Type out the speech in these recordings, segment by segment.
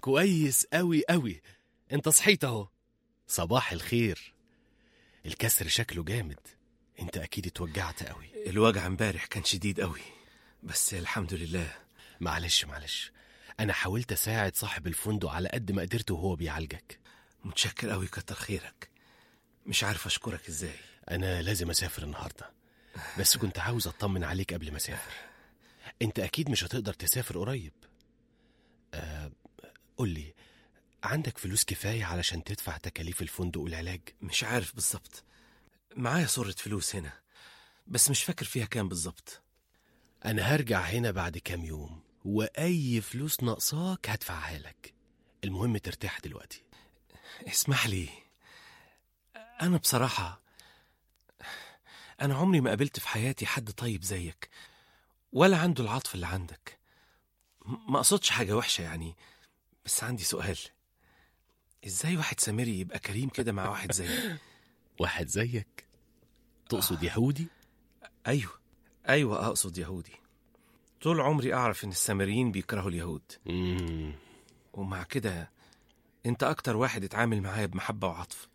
كويس قوي قوي انت صحيت اهو صباح الخير الكسر شكله جامد انت اكيد اتوجعت قوي الوجع امبارح كان شديد قوي بس الحمد لله معلش معلش انا حاولت اساعد صاحب الفندق على قد ما قدرت وهو بيعالجك متشكر قوي كتر خيرك مش عارف اشكرك ازاي انا لازم اسافر النهارده بس كنت عاوز اطمن عليك قبل ما اسافر انت اكيد مش هتقدر تسافر قريب أه قول لي عندك فلوس كفايه علشان تدفع تكاليف الفندق والعلاج مش عارف بالظبط معايا صورة فلوس هنا بس مش فاكر فيها كام بالظبط انا هرجع هنا بعد كام يوم واي فلوس ناقصاك هدفعها لك المهم ترتاح دلوقتي اسمح لي انا بصراحة انا عمري ما قابلت في حياتي حد طيب زيك ولا عنده العطف اللي عندك م- ما اقصدش حاجة وحشة يعني بس عندي سؤال ازاي واحد سامري يبقى كريم كده مع واحد زيك واحد زيك تقصد يهودي ايوه ايوه اقصد يهودي طول عمري اعرف ان السامريين بيكرهوا اليهود مم. ومع كده انت اكتر واحد اتعامل معايا بمحبة وعطف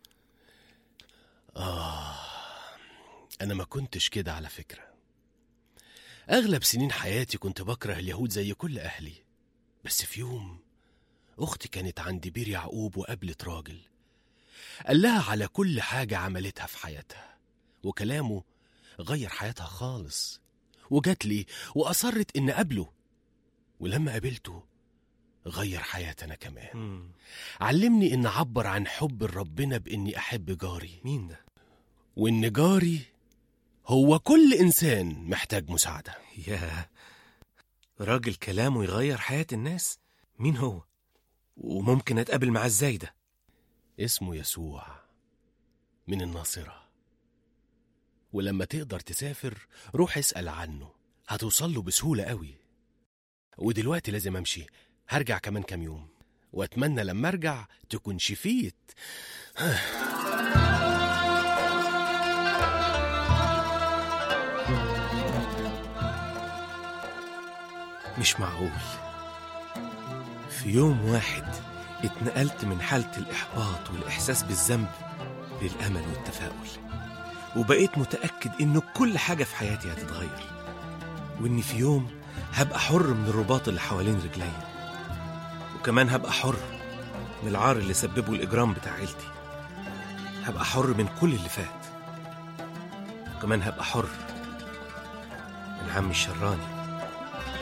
أنا ما كنتش كده على فكرة أغلب سنين حياتي كنت بكره اليهود زي كل أهلي بس في يوم أختي كانت عند بير يعقوب وقابلت راجل قال لها على كل حاجة عملتها في حياتها وكلامه غير حياتها خالص وجات لي وأصرت إن أقابله ولما قابلته غير حياتنا كمان مم. علمني إن أعبر عن حب ربنا بإني أحب جاري مين ده وإن جاري هو كل إنسان محتاج مساعدة يا راجل كلامه يغير حياة الناس مين هو وممكن اتقابل معاه ازاي ده اسمه يسوع من الناصرة ولما تقدر تسافر روح اسأل عنه هتوصل له بسهولة قوي ودلوقتي لازم أمشي هرجع كمان كام يوم وأتمنى لما أرجع تكون شفيت مش معقول في يوم واحد اتنقلت من حالة الإحباط والإحساس بالذنب للأمل والتفاؤل وبقيت متأكد إنه كل حاجة في حياتي هتتغير وإني في يوم هبقى حر من الرباط اللي حوالين رجليا وكمان هبقى حر من العار اللي سببه الإجرام بتاع عيلتي هبقى حر من كل اللي فات وكمان هبقى حر من عمي الشراني